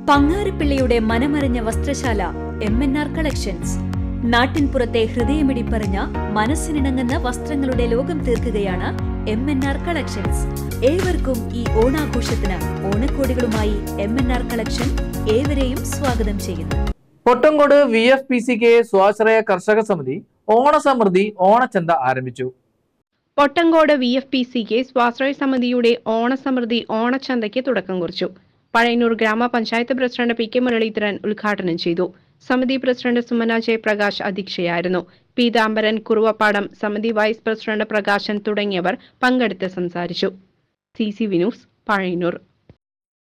പങ്ങാരപ്പിള്ളിയുടെ മനമറിഞ്ഞ വസ്ത്രശാല M N R collections നാട്ടിൻപുറത്തെ ഹൃദയമിടിപ്പറിഞ്ഞ മനസ്സിനിണങ്ങുന്ന വസ്ത്രങ്ങളുടെ ലോകം തീർക്കുകയാണ് എം എൻ ആർ കളക്ഷൻസ് ഏവർക്കും ഈ ഓണാഘോഷത്തിന് ഓണക്കോടികളുമായി എം എൻ ആർ കളക്ഷൻ ഏവരെയും സ്വാഗതം ചെയ്യുന്നു Pottangode V F P C K സ്വാശ്രയ കർഷക സമിതി ഓണസമൃദ്ധി ഓണച്ചന്ത ആരംഭിച്ചു Pottangode V F P C K സ്വാശ്രയ സമിതിയുടെ ഓണസമൃദ്ധി ഓണച്ചന്തയ്ക്ക് തുടക്കം കുറിച്ചു പഴയന്നൂർ ഗ്രാമപഞ്ചായത്ത് പ്രസിഡന്റ് പി കെ മുരളീധരൻ ഉദ്ഘാടനം ചെയ്തു സമിതി പ്രസിഡന്റ് സുമന ജയപ്രകാശ് അധ്യക്ഷയായിരുന്നു പീതാംബരൻ കുറുവപ്പാടം സമിതി വൈസ് പ്രസിഡന്റ് പ്രകാശൻ തുടങ്ങിയവർ പങ്കെടുത്ത് സംസാരിച്ചു സി സി വിനൂസ് പഴയന്നൂർ